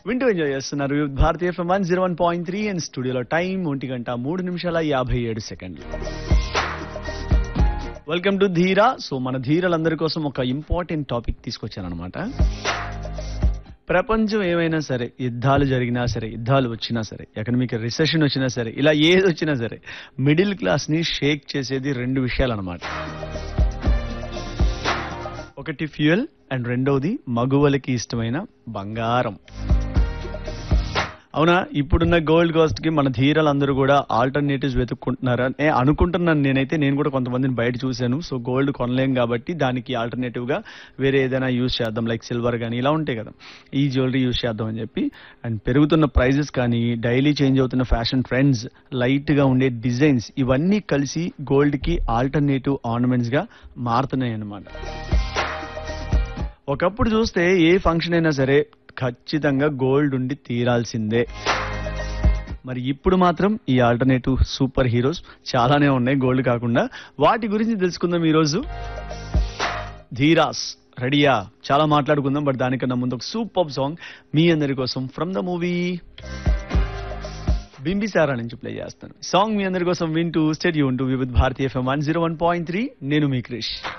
వింటూ ఎంజాయ్ చేస్తున్నారు Vividh Bharati FM one zero one point three and స్టూడియోలో టైం ఒంటి గంట మూడు నిమిషాల యాభై ఏడు సెకండ్లు వెల్కమ్ టు ధీరా సో మన ధీరలందరి కోసం ఒక ఇంపార్టెంట్ టాపిక్ తీసుకొచ్చాను అనమాట ప్రపంచం ఏమైనా సరే యుద్ధాలు జరిగినా సరే యుద్ధాలు వచ్చినా సరే ఎకనమిక్ రిసెషన్ వచ్చినా సరే ఇలా ఏది వచ్చినా సరే మిడిల్ క్లాస్ ని షేక్ చేసేది రెండు విషయాలు అనమాట ఒకటి ఫ్యూయల్ అండ్ రెండవది మగువలకి ఇష్టమైన బంగారం అవునా ఇప్పుడున్న గోల్డ్ కాస్ట్ కి మన ధీరలందరూ కూడా ఆల్టర్నేటివ్స్ వెతుక్కుంటున్నారా ఏ అనుకుంటున్నాను నేనైతే నేను కూడా కొంతమందిని బయట చూశాను సో గోల్డ్ కొనలేం కాబట్టి దానికి ఆల్టర్నేటివ్ గా వేరే ఏదైనా యూజ్ చేద్దాం లైక్ సిల్వర్ కానీ ఇలా ఉంటాయి కదా ఈ జ్యువెలరీ యూజ్ చేద్దాం అని చెప్పి అండ్ పెరుగుతున్న ప్రైజెస్ కానీ డైలీ చేంజ్ అవుతున్న ఫ్యాషన్ ట్రెండ్స్ లైట్ గా ఉండే డిజైన్స్ ఇవన్నీ కలిసి గోల్డ్ కి ఆల్టర్నేటివ్ ఆర్నమెంట్స్ గా మారుతున్నాయి అన్నమాట ఒకప్పుడు చూస్తే ఏ ఫంక్షన్ అయినా సరే ఖచ్చితంగా గోల్డ్ ఉండి తీరాల్సిందే మరి ఇప్పుడు మాత్రం ఈ ఆల్టర్నేటివ్ సూపర్ హీరోస్ చాలానే ఉన్నాయి గోల్డ్ కాకుండా వాటి గురించి తెలుసుకుందాం ఈరోజు ధీరాస్ రెడీయా చాలా మాట్లాడుకుందాం బట్ దానికన్నా ముందు ఒక సూపర్ సాంగ్ మీ అందరి కోసం ఫ్రమ్ ద మూవీ బింబిసారా నుంచి ప్లే చేస్తాను సాంగ్ మీ అందరి కోసం వింటూ స్టెడ్ యూన్ to with Bharati FM one zero one point three నేను మీ క్రిష్